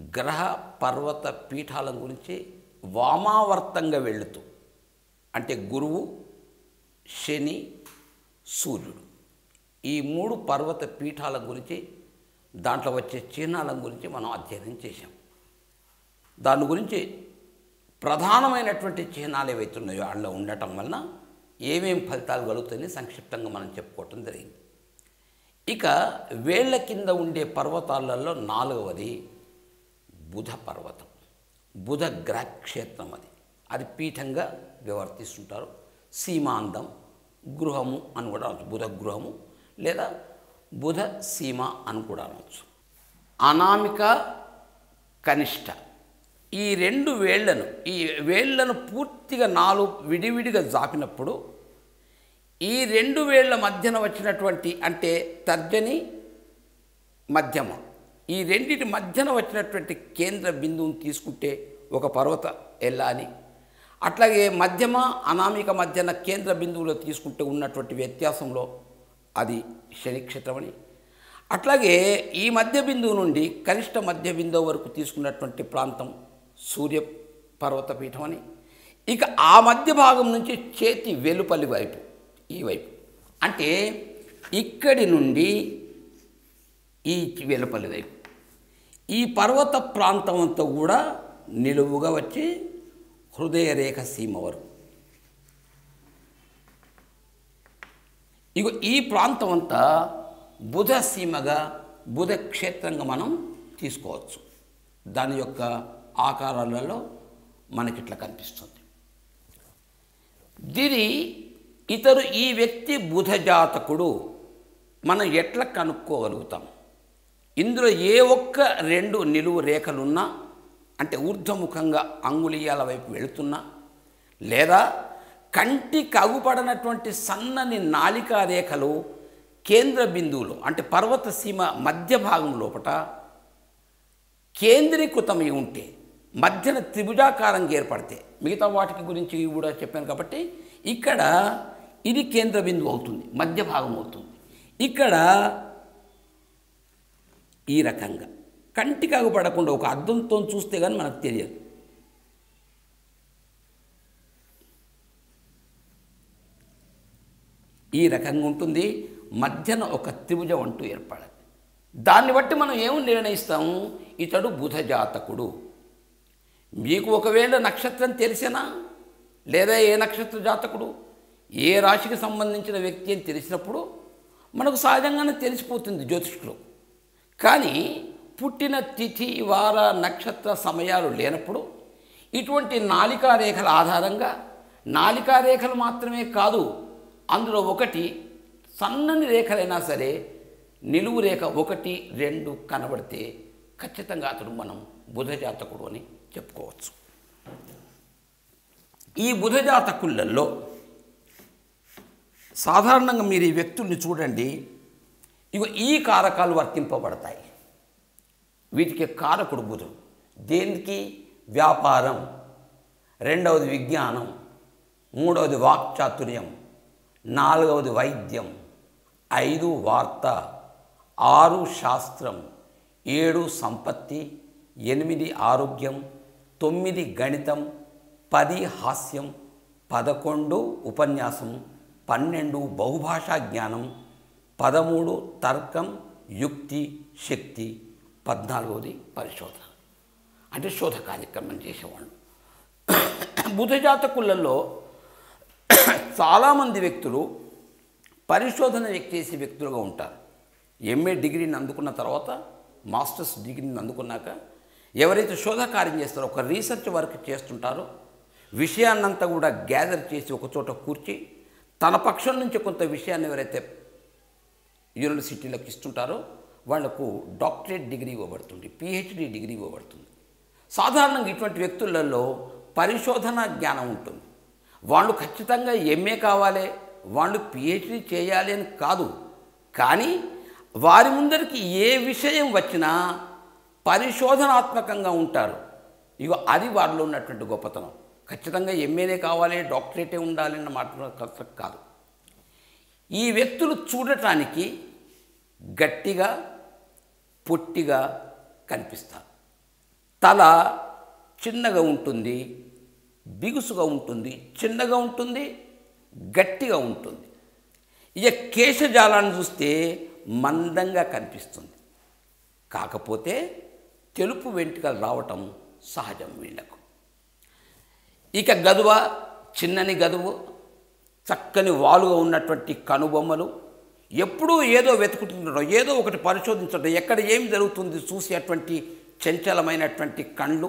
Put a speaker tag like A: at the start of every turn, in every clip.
A: గ్రహ పర్వత పీఠాల గురించి వామావర్తంగా వెళుతూ అంటే గురువు శని సూర్యుడు ఈ మూడు పర్వత పీఠాల గురించి దాంట్లో వచ్చే చిహ్నాల గురించి మనం అధ్యయనం చేశాం దాని గురించి ప్రధానమైనటువంటి చిహ్నాలు ఏవైతే ఉన్నాయో అందులో ఉండటం వలన ఏమేం ఫలితాలు కలుగుతాయని సంక్షిప్తంగా మనం చెప్పుకోవటం జరిగింది ఇక వేళ్ల కింద ఉండే పర్వతాలలో నాలుగవది బుధ పర్వతం బుధ గ్రహక్షేత్రం అది అది పీఠంగా వ్యవర్తిస్తుంటారు సీమాంతం గృహము అని కూడా అనవచ్చు బుధ గృహము లేదా బుధ సీమ అని కూడా అనవచ్చు అనామిక కనిష్ట ఈ రెండు వేళ్లను ఈ వేళ్లను పూర్తిగా నాలుగు విడివిడిగా జాపినప్పుడు ఈ రెండు వేళ్ల మధ్యన వచ్చినటువంటి అంటే తర్జని మధ్యమ ఈ రెండిటి మధ్యన వచ్చినటువంటి కేంద్ర బిందువుని తీసుకుంటే ఒక పర్వత ఎల్ల అని అట్లాగే మధ్యమ అనామిక మధ్యన కేంద్ర బిందువులో తీసుకుంటే ఉన్నటువంటి వ్యత్యాసంలో అది శనిక్షేత్రం అని అట్లాగే ఈ మధ్య బిందువు నుండి కనిష్ట మధ్య బిందువు వరకు తీసుకున్నటువంటి ప్రాంతం సూర్య పర్వత పీఠం అని ఇక ఆ మధ్య భాగం నుంచి చేతి వెలుపలి వైపు ఈ వైపు అంటే ఇక్కడి నుండి ఈ వెలుపలి వైపు ఈ పర్వత ప్రాంతం అంతా కూడా నిలువుగా వచ్చి హృదయరేఖ సీమ వరకు ఇగో ఈ ప్రాంతం అంతా బుధ సీమగా బుధ క్షేత్రంగా మనం తీసుకోవచ్చు దాని యొక్క ఆకారాలలో మనకిట్లా కనిపిస్తుంది దీని ఇతరు ఈ వ్యక్తి బుధ జాతకుడు మనం ఎట్లా కనుక్కోగలుగుతాం ఇందులో ఏ ఒక్క రెండు నిలువు రేఖలున్నా అంటే ఊర్ధ్వముఖంగా అంగుళీయాల వైపు వెళుతున్నా లేదా కంటికి అగుపడనటువంటి సన్నని నాలికా రేఖలు కేంద్ర బిందువులు అంటే పర్వత సీమ మధ్య భాగం లోపట కేంద్రీకృతమై ఉంటే మధ్యన త్రిభుజాకారంగా ఏర్పడితే మిగతా వాటికి గురించి కూడా చెప్పాను కాబట్టి ఇక్కడ ఇది కేంద్ర బిందువు అవుతుంది మధ్య భాగం అవుతుంది ఇక్కడ ఈ రకంగా కంటికి అగుపడకుండా ఒక అద్దంతో చూస్తే కానీ మనకు తెలియదు ఈ రకంగా ఉంటుంది మధ్యన ఒక త్రిభుజం అంటూ ఏర్పడాలి దాన్ని బట్టి మనం ఏం నిర్ణయిస్తాము ఇతడు బుధ జాతకుడు మీకు ఒకవేళ నక్షత్రం తెలిసినా లేదా ఏ నక్షత్ర జాతకుడు ఏ రాశికి సంబంధించిన వ్యక్తి అని తెలిసినప్పుడు మనకు సహజంగానే తెలిసిపోతుంది జ్యోతిష్కులు కానీ పుట్టిన తిథి వార నక్షత్ర సమయాలు లేనప్పుడు ఇటువంటి నాలికా రేఖల ఆధారంగా నాలికా రేఖలు మాత్రమే కాదు అందులో ఒకటి సన్నని రేఖలైనా సరే నిలువు రేఖ ఒకటి రెండు కనబడితే ఖచ్చితంగా అతడు మనం బుధజాతకుడు అని చెప్పుకోవచ్చు ఈ బుధజాతకులలో సాధారణంగా మీరు ఈ వ్యక్తుల్ని చూడండి ఇగో ఈ కారకాలు వర్తింపబడతాయి వీటికి కారకుడు బుధుడు దేనికి వ్యాపారం రెండవది విజ్ఞానం మూడవది వాక్చాతుర్యం నాలుగవది వైద్యం ఐదు వార్త ఆరు శాస్త్రం ఏడు సంపత్తి ఎనిమిది ఆరోగ్యం తొమ్మిది గణితం పది హాస్యం పదకొండు ఉపన్యాసం పన్నెండు బహుభాషా జ్ఞానం పదమూడు తర్కం యుక్తి శక్తి పద్నాలుగవది పరిశోధన అంటే శోధ కార్యక్రమం చేసేవాళ్ళు బుధజాతకులలో చాలామంది వ్యక్తులు పరిశోధన చేసే వ్యక్తులుగా ఉంటారు ఎంఏ డిగ్రీని అందుకున్న తర్వాత మాస్టర్స్ డిగ్రీని అందుకున్నాక ఎవరైతే శోధ కార్యం చేస్తారో ఒక రీసెర్చ్ వర్క్ చేస్తుంటారో విషయాన్నంతా కూడా గ్యాదర్ చేసి ఒక చోట కూర్చి తన పక్షం నుంచి కొంత విషయాన్ని ఎవరైతే యూనివర్సిటీలకు ఇస్తుంటారో వాళ్లకు డాక్టరేట్ డిగ్రీ ఇవ్వబడుతుంది పిహెచ్డి డిగ్రీ ఇవ్వబడుతుంది సాధారణంగా ఇటువంటి వ్యక్తులలో పరిశోధన జ్ఞానం ఉంటుంది వాళ్ళు ఖచ్చితంగా ఎంఏ కావాలి వాళ్ళు పిహెచ్డి చేయాలి అని కాదు కానీ వారి ముందరికి ఏ విషయం వచ్చినా పరిశోధనాత్మకంగా ఉంటారు ఇగో అది వారిలో ఉన్నటువంటి గొప్పతనం ఖచ్చితంగా ఎంఏనే కావాలి డాక్టరేటే ఉండాలి అన్న మాట కాదు ఈ వ్యక్తులు చూడటానికి గట్టిగా పొట్టిగా కనిపిస్తారు తల చిన్నగా ఉంటుంది బిగుసుగా ఉంటుంది చిన్నగా ఉంటుంది గట్టిగా ఉంటుంది ఇక కేశజాలాన్ని చూస్తే మందంగా కనిపిస్తుంది కాకపోతే తెలుపు వెంట్రుకలు రావటం సహజం వీళ్ళకు ఇక గదువ చిన్నని గదువు చక్కని వాలుగా ఉన్నటువంటి కనుబొమ్మలు ఎప్పుడూ ఏదో వెతుకుతుండడం ఏదో ఒకటి పరిశోధించడం ఎక్కడ ఏం జరుగుతుంది చూసేటువంటి చంచలమైనటువంటి కళ్ళు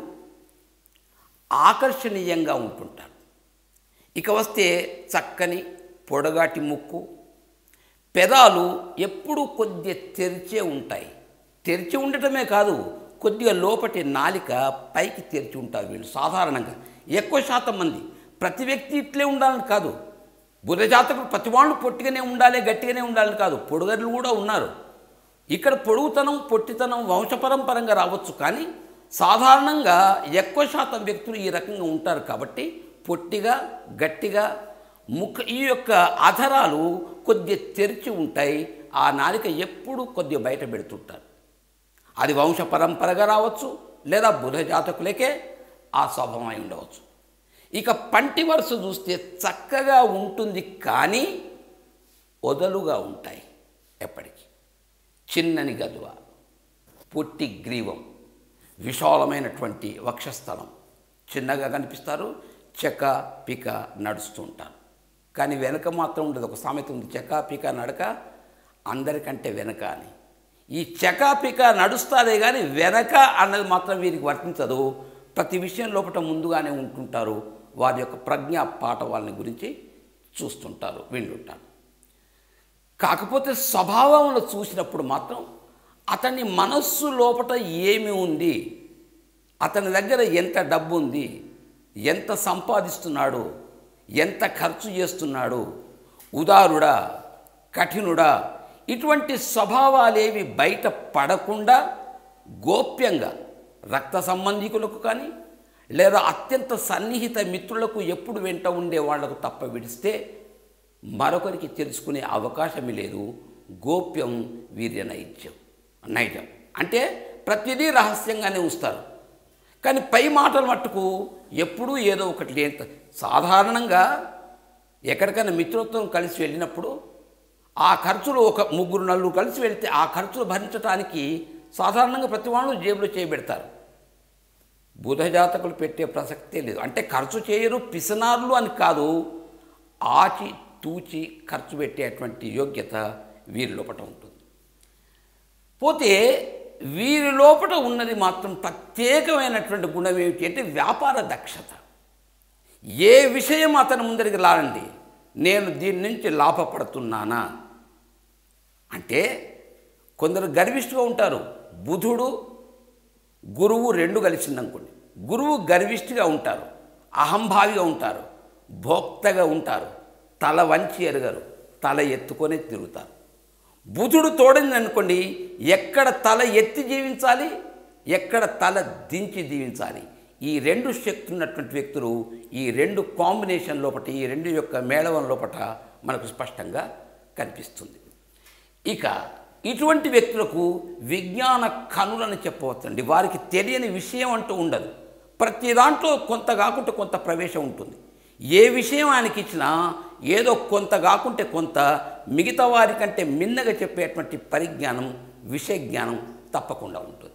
A: ఆకర్షణీయంగా ఉంటుంటారు ఇక వస్తే చక్కని పొడగాటి ముక్కు పెదాలు ఎప్పుడూ కొద్దిగా తెరిచే ఉంటాయి తెరిచి ఉండటమే కాదు కొద్దిగా లోపటి నాలిక పైకి తెరిచి ఉంటారు వీళ్ళు సాధారణంగా ఎక్కువ శాతం మంది ప్రతి వ్యక్తి ఇట్లే ఉండాలని కాదు బుధజాతకుడు ప్రతి వాళ్ళు పొట్టిగానే ఉండాలి గట్టిగానే ఉండాలని కాదు పొడుగర్లు కూడా ఉన్నారు ఇక్కడ పొడుగుతనం పొట్టితనం వంశపరంపరంగా రావచ్చు కానీ సాధారణంగా ఎక్కువ శాతం వ్యక్తులు ఈ రకంగా ఉంటారు కాబట్టి పొట్టిగా గట్టిగా ముఖ ఈ యొక్క అధరాలు కొద్దిగా తెరిచి ఉంటాయి ఆ నాలిక ఎప్పుడూ కొద్దిగా బయట పెడుతుంటారు అది వంశ పరంపరగా రావచ్చు లేదా బుధ జాతకులకే ఆ స్వభావం అయి ఉండవచ్చు ఇక పంటి వరుస చూస్తే చక్కగా ఉంటుంది కానీ వదలుగా ఉంటాయి ఎప్పటికీ చిన్నని గదువ పొట్టి గ్రీవం విశాలమైనటువంటి వక్షస్థలం చిన్నగా కనిపిస్తారు చెక్క పిక నడుస్తూ ఉంటారు కానీ వెనక మాత్రం ఉండదు ఒక సామెత ఉంది చెక్క పిక నడక అందరికంటే వెనక అని ఈ చెక పిక నడుస్తారే కానీ వెనక అన్నది మాత్రం వీరికి వర్తించదు ప్రతి విషయం లోపల ముందుగానే ఉంటుంటారు వారి యొక్క ప్రజ్ఞ పాట వాళ్ళని గురించి చూస్తుంటారు వింటుంటారు కాకపోతే స్వభావంలో చూసినప్పుడు మాత్రం అతని మనస్సు లోపట ఏమి ఉంది అతని దగ్గర ఎంత డబ్బు ఉంది ఎంత సంపాదిస్తున్నాడు ఎంత ఖర్చు చేస్తున్నాడు ఉదారుడా కఠినుడా ఇటువంటి స్వభావాలేవి బయట పడకుండా గోప్యంగా రక్త సంబంధికులకు కానీ లేదా అత్యంత సన్నిహిత మిత్రులకు ఎప్పుడు వెంట ఉండే వాళ్లకు తప్ప విడిస్తే మరొకరికి తెలుసుకునే అవకాశమే లేదు గోప్యం వీర్య నైత్యం నైజం అంటే ప్రతిదీ రహస్యంగానే ఉంచుతారు కానీ పై మాటల మట్టుకు ఎప్పుడూ ఏదో ఒకటి లేని సాధారణంగా ఎక్కడికైనా మిత్రత్వం కలిసి వెళ్ళినప్పుడు ఆ ఖర్చులు ఒక ముగ్గురు నలుగురు కలిసి వెళ్తే ఆ ఖర్చులు భరించడానికి సాధారణంగా ప్రతి వాళ్ళు జేబులో చేయబెడతారు బుధ జాతకులు పెట్టే ప్రసక్తే లేదు అంటే ఖర్చు చేయరు పిసనార్లు అని కాదు ఆచి తూచి ఖర్చు పెట్టేటువంటి యోగ్యత వీరి లోపల ఉంటుంది పోతే వీరి లోపల ఉన్నది మాత్రం ప్రత్యేకమైనటువంటి గుణం ఏమిటి అంటే వ్యాపార దక్షత ఏ విషయం అతని ముందరికి లారండి నేను దీని నుంచి లాభపడుతున్నానా అంటే కొందరు గర్విష్ఠుగా ఉంటారు బుధుడు గురువు రెండు కలిసిందనుకోండి గురువు గర్విష్ఠిగా ఉంటారు అహంభావిగా ఉంటారు భోక్తగా ఉంటారు తల వంచి ఎరగరు తల ఎత్తుకొని తిరుగుతారు బుధుడు తోడింది అనుకోండి ఎక్కడ తల ఎత్తి జీవించాలి ఎక్కడ తల దించి జీవించాలి ఈ రెండు శక్తి ఉన్నటువంటి వ్యక్తులు ఈ రెండు కాంబినేషన్ లోపట ఈ రెండు యొక్క మేళవం లోపట మనకు స్పష్టంగా కనిపిస్తుంది ఇక ఇటువంటి వ్యక్తులకు విజ్ఞాన కనులని చెప్పవచ్చండి వారికి తెలియని విషయం అంటూ ఉండదు ప్రతి దాంట్లో కొంత కాకుంటే కొంత ప్రవేశం ఉంటుంది ఏ విషయం ఆయనకి ఇచ్చినా ఏదో కొంత కాకుంటే కొంత మిగతా వారికంటే మిన్నగా చెప్పేటువంటి పరిజ్ఞానం విషయ జ్ఞానం తప్పకుండా ఉంటుంది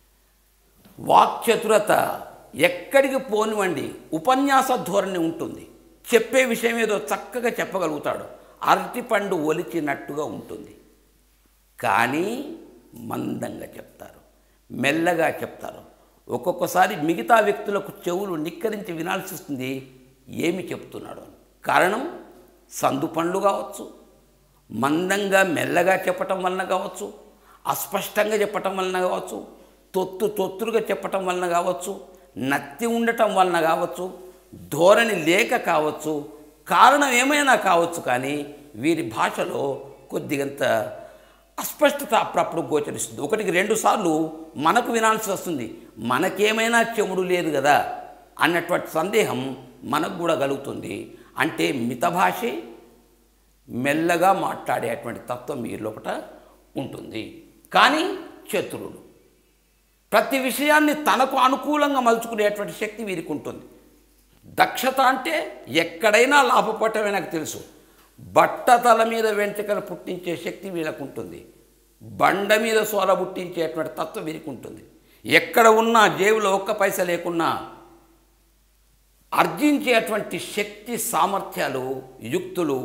A: వాక్చతురత ఎక్కడికి పోనివ్వండి ఉపన్యాస ధోరణి ఉంటుంది చెప్పే విషయం ఏదో చక్కగా చెప్పగలుగుతాడు అరటిపండు ఒలిచినట్టుగా ఉంటుంది కానీ మందంగా చెప్తారు మెల్లగా చెప్తారు ఒక్కొక్కసారి మిగతా వ్యక్తులకు చెవులు నిక్కరించి వినాల్సి వస్తుంది ఏమి చెప్తున్నాడు అని కారణం సందు పండ్లు కావచ్చు మందంగా మెల్లగా చెప్పటం వలన కావచ్చు అస్పష్టంగా చెప్పటం వలన కావచ్చు తొత్తు తొత్తులుగా చెప్పటం వలన కావచ్చు నత్తి ఉండటం వలన కావచ్చు ధోరణి లేక కావచ్చు కారణం ఏమైనా కావచ్చు కానీ వీరి భాషలో కొద్దిగంత అస్పష్టత అప్పుడప్పుడు గోచరిస్తుంది ఒకటికి రెండు సార్లు మనకు వినాల్సి వస్తుంది మనకేమైనా చెముడు లేదు కదా అన్నటువంటి సందేహం మనకు కూడా కలుగుతుంది అంటే మితభాషే మెల్లగా మాట్లాడేటువంటి తత్వం మీ లోపల ఉంటుంది కానీ చతురుడు ప్రతి విషయాన్ని తనకు అనుకూలంగా మలుచుకునేటువంటి శక్తి వీరికి ఉంటుంది దక్షత అంటే ఎక్కడైనా లాభపడటమే నాకు తెలుసు బట్టతల మీద వెంట్రుకలు పుట్టించే శక్తి వీళ్ళకు ఉంటుంది బండ మీద సోల పుట్టించేటువంటి తత్వం వీరికి ఉంటుంది ఎక్కడ ఉన్నా జేబులో ఒక్క పైస లేకున్నా ఆర్జించేటువంటి శక్తి సామర్థ్యాలు యుక్తులు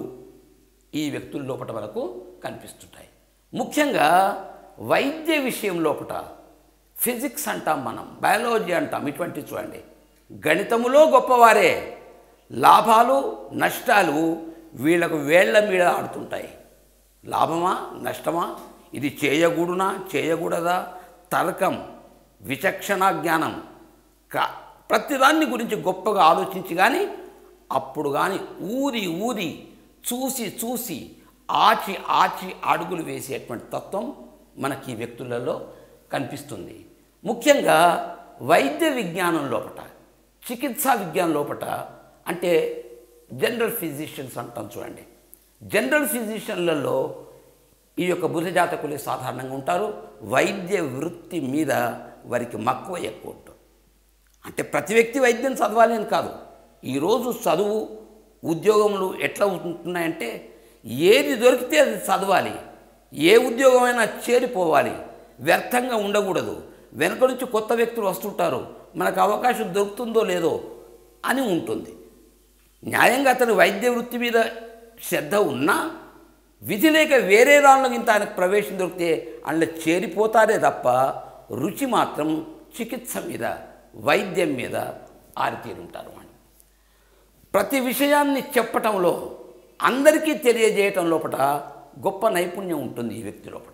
A: ఈ వ్యక్తుల లోపల మనకు కనిపిస్తుంటాయి ముఖ్యంగా వైద్య విషయం లోపల ఫిజిక్స్ అంటాం మనం బయాలజీ అంటాం ఇటువంటి చూడండి గణితములో గొప్పవారే లాభాలు నష్టాలు వీళ్ళకు వేళ్ల మీద ఆడుతుంటాయి లాభమా నష్టమా ఇది చేయకూడునా చేయకూడదా తర్కం విచక్షణ జ్ఞానం కా ప్రతిదాన్ని గురించి గొప్పగా ఆలోచించి కానీ అప్పుడు కానీ ఊరి ఊరి చూసి చూసి ఆచి ఆచి అడుగులు వేసేటువంటి తత్వం మనకి ఈ వ్యక్తులలో కనిపిస్తుంది ముఖ్యంగా వైద్య విజ్ఞానం లోపట చికిత్సా విజ్ఞానం లోపట అంటే జనరల్ ఫిజిషియన్స్ అంటాం చూడండి జనరల్ ఫిజిషియన్లలో ఈ యొక్క బుధ జాతకులే సాధారణంగా ఉంటారు వైద్య వృత్తి మీద వారికి మక్కువ ఎక్కువ ఉంటుంది అంటే ప్రతి వ్యక్తి వైద్యం చదవాలి అని కాదు ఈరోజు చదువు ఉద్యోగములు ఎట్లా ఉంటున్నాయంటే ఏది దొరికితే అది చదవాలి ఏ ఉద్యోగమైనా చేరిపోవాలి వ్యర్థంగా ఉండకూడదు వెనక నుంచి కొత్త వ్యక్తులు వస్తుంటారు మనకు అవకాశం దొరుకుతుందో లేదో అని ఉంటుంది న్యాయంగా అతను వైద్య వృత్తి మీద శ్రద్ధ ఉన్నా విధి లేక వేరే దానిలో ఇంత ఆయనకు ప్రవేశం దొరికితే అందులో చేరిపోతారే తప్ప రుచి మాత్రం చికిత్స మీద వైద్యం మీద ఆరితేరి ఉంటారు అని ప్రతి విషయాన్ని చెప్పటంలో అందరికీ తెలియజేయటం లోపల గొప్ప నైపుణ్యం ఉంటుంది ఈ వ్యక్తి లోపల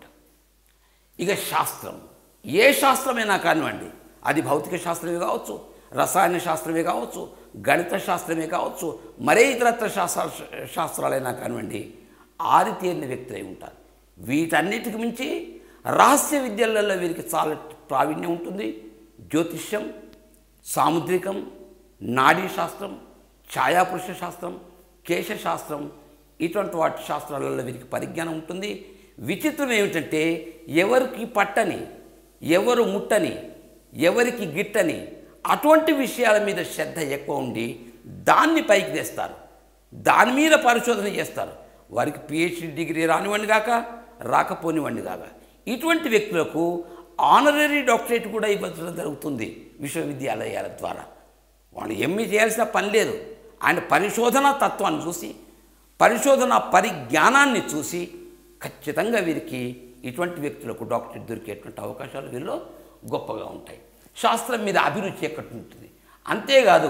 A: ఇక శాస్త్రం ఏ శాస్త్రమైనా కానివ్వండి అది భౌతిక శాస్త్రమే కావచ్చు రసాయన శాస్త్రమే కావచ్చు గణిత శాస్త్రమే కావచ్చు మరే ఇతరత్ర శాస్త్ర శాస్త్రాలైనా కానివ్వండి ఆరితేరిన వ్యక్తులై ఉంటారు వీటన్నిటికి మించి రహస్య విద్యలలో వీరికి చాలా ప్రావీణ్యం ఉంటుంది జ్యోతిష్యం సాముద్రికం నాడీ శాస్త్రం ఛాయాపురుష శాస్త్రం కేశశాస్త్రం ఇటువంటి వాటి శాస్త్రాలలో వీరికి పరిజ్ఞానం ఉంటుంది విచిత్రం ఏమిటంటే ఎవరికి పట్టని ఎవరు ముట్టని ఎవరికి గిట్టని అటువంటి విషయాల మీద శ్రద్ధ ఎక్కువ ఉండి దాన్ని పైకి తెస్తారు దాని మీద పరిశోధన చేస్తారు వారికి పిహెచ్డి డిగ్రీ రానివ్వండి కాక రాకపోనివ్వండి కాక ఇటువంటి వ్యక్తులకు ఆనరరీ డాక్టరేట్ కూడా ఇవ్వడం జరుగుతుంది విశ్వవిద్యాలయాల ద్వారా వాళ్ళు ఎంఈ చేయాల్సిన పని లేదు ఆయన పరిశోధన తత్వాన్ని చూసి పరిశోధన పరిజ్ఞానాన్ని చూసి ఖచ్చితంగా వీరికి ఇటువంటి వ్యక్తులకు డాక్టరేట్ దొరికేటువంటి అవకాశాలు వీళ్ళు గొప్పగా ఉంటాయి శాస్త్రం మీద అభిరుచి ఎక్కడి ఉంటుంది అంతేకాదు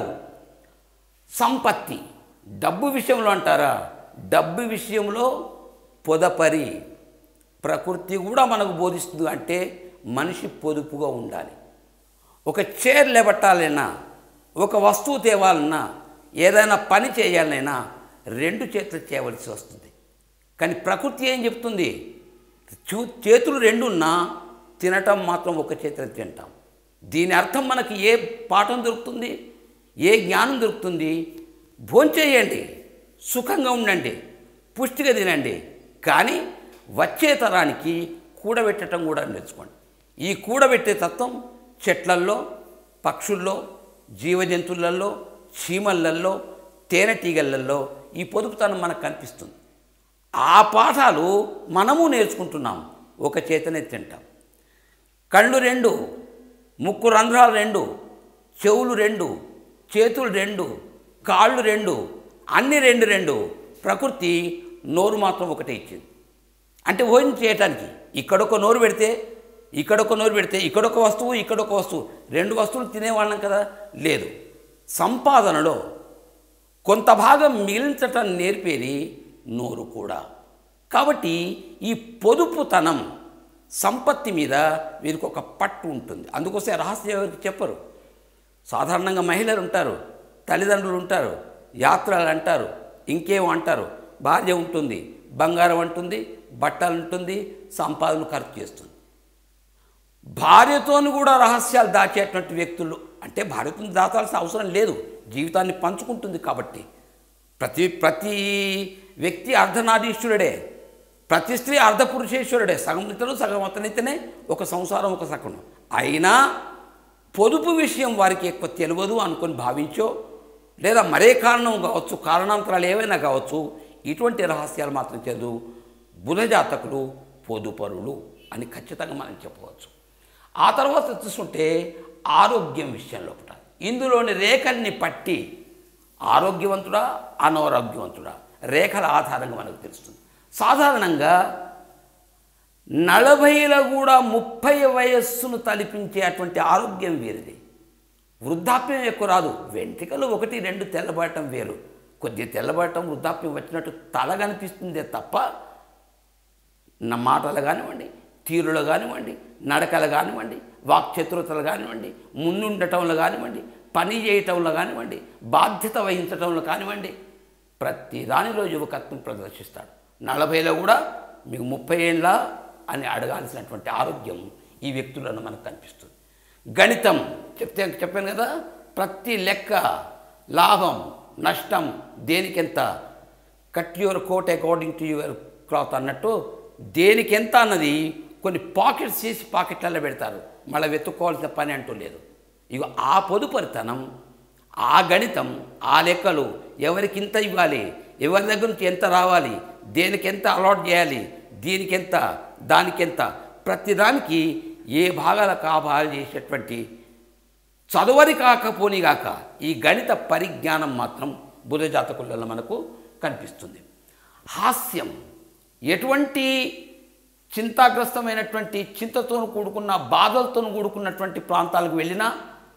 A: సంపత్తి డబ్బు విషయంలో అంటారా డబ్బు విషయంలో పొదపరి ప్రకృతి కూడా మనకు బోధిస్తుంది అంటే మనిషి పొదుపుగా ఉండాలి ఒక చైర్ లేబట్టాలైనా ఒక వస్తువు తేవాలన్నా ఏదైనా పని చేయాలైనా రెండు చేతులు చేయవలసి వస్తుంది కానీ ప్రకృతి ఏం చెప్తుంది చూ చేతులు రెండున్నా తినటం మాత్రం ఒక చేతిలో తింటాం దీని అర్థం మనకి ఏ పాఠం దొరుకుతుంది ఏ జ్ఞానం దొరుకుతుంది భోంచేయండి సుఖంగా ఉండండి పుష్టిగా తినండి కానీ వచ్చే తరానికి కూడబెట్టడం కూడా నేర్చుకోండి ఈ కూడబెట్టే తత్వం చెట్లల్లో పక్షుల్లో జీవజంతువులలో చీమలల్లో తేనెటీగలల్లో ఈ పొదుపుతనం మనకు కనిపిస్తుంది ఆ పాఠాలు మనము నేర్చుకుంటున్నాం ఒక చేతనే తింటాం కళ్ళు రెండు ముక్కు రంధ్రాలు రెండు చెవులు రెండు చేతులు రెండు కాళ్ళు రెండు అన్ని రెండు రెండు ప్రకృతి నోరు మాత్రం ఒకటే ఇచ్చింది అంటే భోజనం చేయటానికి ఇక్కడొక నోరు పెడితే ఇక్కడొక నోరు పెడితే ఇక్కడొక వస్తువు ఇక్కడొక వస్తువు రెండు వస్తువులు తినేవాళ్ళం కదా లేదు సంపాదనలో కొంత భాగం మిగిలించటం నేర్పేది నోరు కూడా కాబట్టి ఈ పొదుపుతనం సంపత్తి మీద వీరికి ఒక పట్టు ఉంటుంది అందుకోసం రహస్యం ఎవరికి చెప్పరు సాధారణంగా మహిళలు ఉంటారు తల్లిదండ్రులు ఉంటారు యాత్రలు అంటారు ఇంకేమో అంటారు భార్య ఉంటుంది బంగారం అంటుంది బట్టలు ఉంటుంది సంపాదన ఖర్చు చేస్తుంది భార్యతోని కూడా రహస్యాలు దాచేటువంటి వ్యక్తులు అంటే భార్యతో దాచాల్సిన అవసరం లేదు జీవితాన్ని పంచుకుంటుంది కాబట్టి ప్రతి ప్రతి వ్యక్తి అర్ధనారీశ్వరుడే ప్రతి స్త్రీ అర్ధపురుషేశ్వరుడే సగం ఇతను సగం అతనితనే ఒక సంసారం ఒక సగం అయినా పొదుపు విషయం వారికి ఎక్కువ తెలియదు అనుకొని భావించో లేదా మరే కారణం కావచ్చు కారణాంతరాలు ఏవైనా కావచ్చు ఇటువంటి రహస్యాలు మాత్రం చదువు బుధజాతకులు పొదుపరులు అని ఖచ్చితంగా మనం చెప్పవచ్చు ఆ తర్వాత చూసుకుంటే ఆరోగ్యం విషయం లోపల ఇందులోని రేఖల్ని పట్టి ఆరోగ్యవంతుడా అనారోగ్యవంతుడా రేఖల ఆధారంగా మనకు తెలుస్తుంది సాధారణంగా నలభైలో కూడా ముప్పై వయస్సును తలిపించే అటువంటి ఆరోగ్యం వీరిది వృద్ధాప్యం ఎక్కువ రాదు వెంట్రుకలు ఒకటి రెండు తెల్లబడటం వేరు కొద్దిగా తెల్లబడటం వృద్ధాప్యం వచ్చినట్టు తల కనిపిస్తుందే తప్ప నా మాటలు కానివ్వండి తీరులు కానివ్వండి నడకలు కానివ్వండి వాక్చతురతలు కానివ్వండి ముందుండటంలో కానివ్వండి పని చేయటంలో కానివ్వండి బాధ్యత వహించటంలో కానివ్వండి ప్రతి దానిలో యువకత్వం ప్రదర్శిస్తాడు నలభైలో కూడా మీకు ముప్పై ఏళ్ళ అని అడగాల్సినటువంటి ఆరోగ్యం ఈ వ్యక్తులను మనకు కనిపిస్తుంది గణితం చెప్తే చెప్పాను కదా ప్రతి లెక్క లాభం నష్టం దేనికెంత cut your coat according to your cloth అన్నట్టు దేనికెంత అన్నది కొన్ని పాకెట్స్ చేసి పాకెట్లలో పెడతారు మళ్ళీ వెతుక్కోవాల్సిన పని అంటూ లేదు ఇక ఆ పొదుపరితనం ఆ గణితం ఆ లెక్కలు ఎవరికి ఇంత ఇవ్వాలి ఎవరి దగ్గర నుంచి ఎంత రావాలి దేనికి ఎంత అలాట్ చేయాలి దీనికెంత దానికెంత ప్రతిదానికి ఏ భాగాలకు ఆ భాగాలు చేసేటువంటి చదువరి కాకపోని గాక ఈ గణిత పరిజ్ఞానం మాత్రం బుధ జాతకులలో మనకు కనిపిస్తుంది హాస్యం ఎటువంటి చింతాగ్రస్తమైనటువంటి చింతతో కూడుకున్న బాధలతో కూడుకున్నటువంటి ప్రాంతాలకు వెళ్ళినా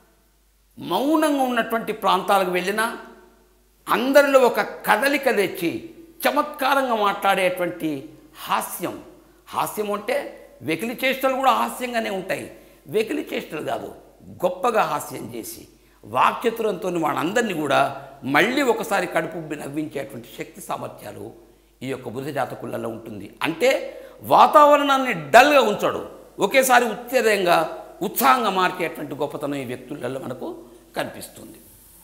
A: మౌనంగా ఉన్నటువంటి ప్రాంతాలకు వెళ్ళినా అందరిలో ఒక కదలిక తెచ్చి చమత్కారంగా మాట్లాడేటువంటి హాస్యం హాస్యం అంటే వెకిలి చేష్టలు కూడా హాస్యంగానే ఉంటాయి వెకిలి చేష్టలు కాదు గొప్పగా హాస్యం చేసి వాక్చతురంతో వాళ్ళందరినీ కూడా మళ్ళీ ఒకసారి కడుపు నవ్వించేటువంటి శక్తి సామర్థ్యాలు ఈ యొక్క బుధ జాతకులలో ఉంటుంది అంటే వాతావరణాన్ని డల్గా ఉంచడు ఒకేసారి ఉత్తేజంగా ఉత్సాహంగా మార్చేటువంటి గొప్పతనం ఈ వ్యక్తులలో మనకు కనిపిస్తుంది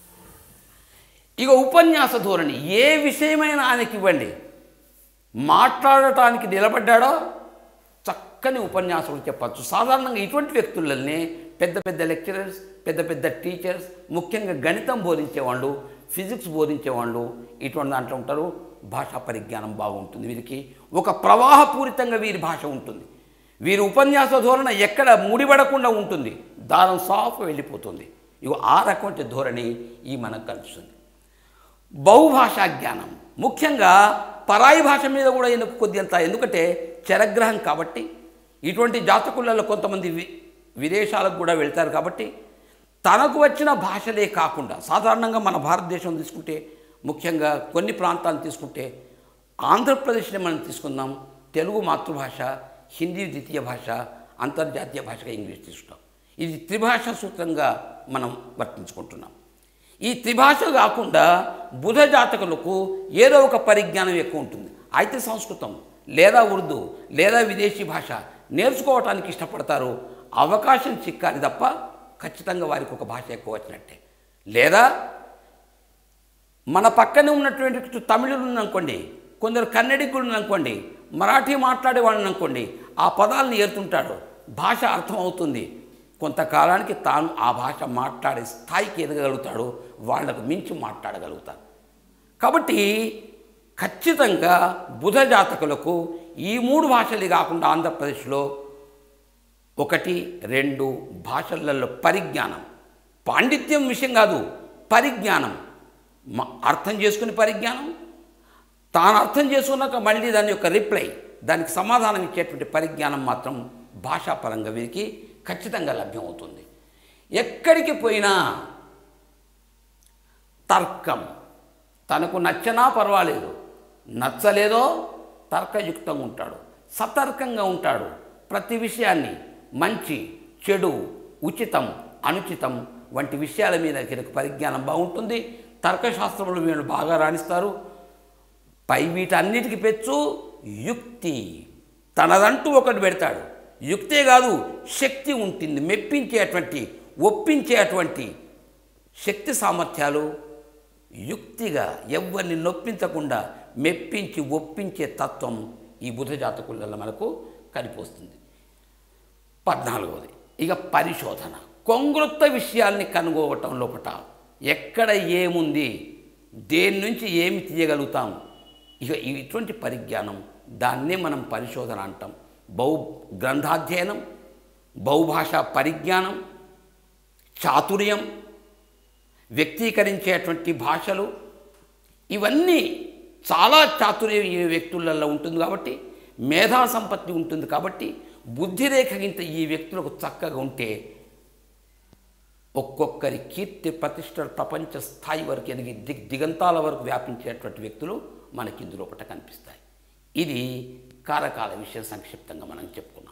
A: ఇక ఉపన్యాస ధోరణి ఏ విషయమైనా ఆయనకి ఇవ్వండి మాట్లాడటానికి నిలబడ్డాడో చక్కని ఉపన్యాసకులు చెప్పచ్చు సాధారణంగా ఇటువంటి వ్యక్తులనే పెద్ద పెద్ద లెక్చరర్స్ పెద్ద పెద్ద టీచర్స్ ముఖ్యంగా గణితం బోధించేవాళ్ళు ఫిజిక్స్ బోధించేవాళ్ళు ఇటువంటి దాంట్లో ఉంటారు భాషా పరిజ్ఞానం బాగుంటుంది వీరికి ఒక ప్రవాహపూరితంగా వీరి భాష ఉంటుంది వీరి ఉపన్యాస ధోరణ ఎక్కడ ముడిపడకుండా ఉంటుంది దారం సాఫ్ వెళ్ళిపోతుంది ఇగో ఆ రకమైన ధోరణి ఈ మనకు కలుస్తుంది బహుభాషా జ్ఞానం ముఖ్యంగా పరాయి భాష మీద కూడా ఈయనకు కొద్దింత ఎందుకంటే చరగ్రహం కాబట్టి ఇటువంటి జాతకులలో కొంతమంది వి విదేశాలకు కూడా వెళ్తారు కాబట్టి తనకు వచ్చిన భాషలే కాకుండా సాధారణంగా మన భారతదేశం తీసుకుంటే ముఖ్యంగా కొన్ని ప్రాంతాలను తీసుకుంటే ఆంధ్రప్రదేశ్ని మనం తీసుకుందాం తెలుగు మాతృభాష హిందీ ద్వితీయ భాష అంతర్జాతీయ భాషగా ఇంగ్లీష్ తీసుకుంటాం ఇది త్రిభాషా సూత్రంగా మనం వర్తించుకుంటున్నాం ఈ త్రిభాష కాకుండా బుధ జాతకులకు ఏదో ఒక పరిజ్ఞానం ఎక్కువ ఉంటుంది అయితే సంస్కృతం లేదా ఉర్దూ లేదా విదేశీ భాష నేర్చుకోవటానికి ఇష్టపడతారు అవకాశం చిక్కాలి తప్ప ఖచ్చితంగా వారికి ఒక భాష ఎక్కువ వచ్చినట్టే లేదా మన పక్కనే ఉన్నటువంటి తమిళులు అనుకోండి కొందరు కన్నడికులు అనుకోండి మరాఠీ మాట్లాడే వాళ్ళని అనుకోండి ఆ పదాలను ఏరుతుంటాడు భాష అర్థమవుతుంది కొంతకాలానికి తాను ఆ భాష మాట్లాడే స్థాయికి ఎదగలుగుతాడు వాళ్లకు మించి మాట్లాడగలుగుతాడు కాబట్టి ఖచ్చితంగా బుధ జాతకులకు ఈ మూడు భాషలే కాకుండా ఆంధ్రప్రదేశ్లో ఒకటి రెండు భాషలలో పరిజ్ఞానం పాండిత్యం విషయం కాదు పరిజ్ఞానం మ- అర్థం చేసుకునే పరిజ్ఞానం తాను అర్థం చేసుకున్నాక మళ్ళీ దాని యొక్క రిప్లై దానికి సమాధానం ఇచ్చేటువంటి పరిజ్ఞానం మాత్రం భాషాపరంగా వీరికి ఖచ్చితంగా లభ్యమవుతుంది ఎక్కడికి పోయినా తర్కం తనకు నచ్చనా పర్వాలేదు నచ్చలేదో తర్కయుక్తంగా ఉంటాడు సతర్కంగా ఉంటాడు ప్రతి విషయాన్ని మంచి చెడు ఉచితం అనుచితం వంటి విషయాల మీద వీరికి పరిజ్ఞానం బాగుంటుంది తర్కశాస్త్రంలో వీళ్ళు బాగా రాణిస్తారు పై వీటన్నిటికి పెచ్చు యుక్తి తనదంటూ ఒకటి పెడతాడు యుక్తే కాదు శక్తి ఉంటుంది మెప్పించేటువంటి ఒప్పించేటువంటి శక్తి సామర్థ్యాలు యుక్తిగా ఎవరిని నొప్పించకుండా మెప్పించి ఒప్పించే తత్వం ఈ బుధ జాతకులలో మనకు కనిపిస్తుంది పద్నాలుగవది ఇక పరిశోధన కొంగృత్త విషయాల్ని కనుగోవటం లోపట ఎక్కడ ఏముంది దేని నుంచి ఏమి తీయగలుగుతాం ఇక ఇటువంటి పరిజ్ఞానం దాన్నే మనం పరిశోధన అంటాం బహు గ్రంథాధ్యయనం బహుభాషా పరిజ్ఞానం చాతుర్యం వ్యక్తీకరించేటువంటి భాషలు ఇవన్నీ చాలా చాతుర్యం ఈ వ్యక్తులలో ఉంటుంది కాబట్టి మేధా సంపత్తి ఉంటుంది కాబట్టి బుద్ధిరేఖ గింత ఈ వ్యక్తులకు చక్కగా ఉంటే ఒక్కొక్కరి కీర్తి ప్రతిష్ట ప్రపంచ స్థాయి వరకు ఎదిగి దిగ్ దిగంతాల వరకు వ్యాపించేటువంటి వ్యక్తులు మనకి ఇందులోపట కనిపిస్తాయి ఇది కారకాల విషయం సంక్షిప్తంగా మనం చెప్పుకున్నాం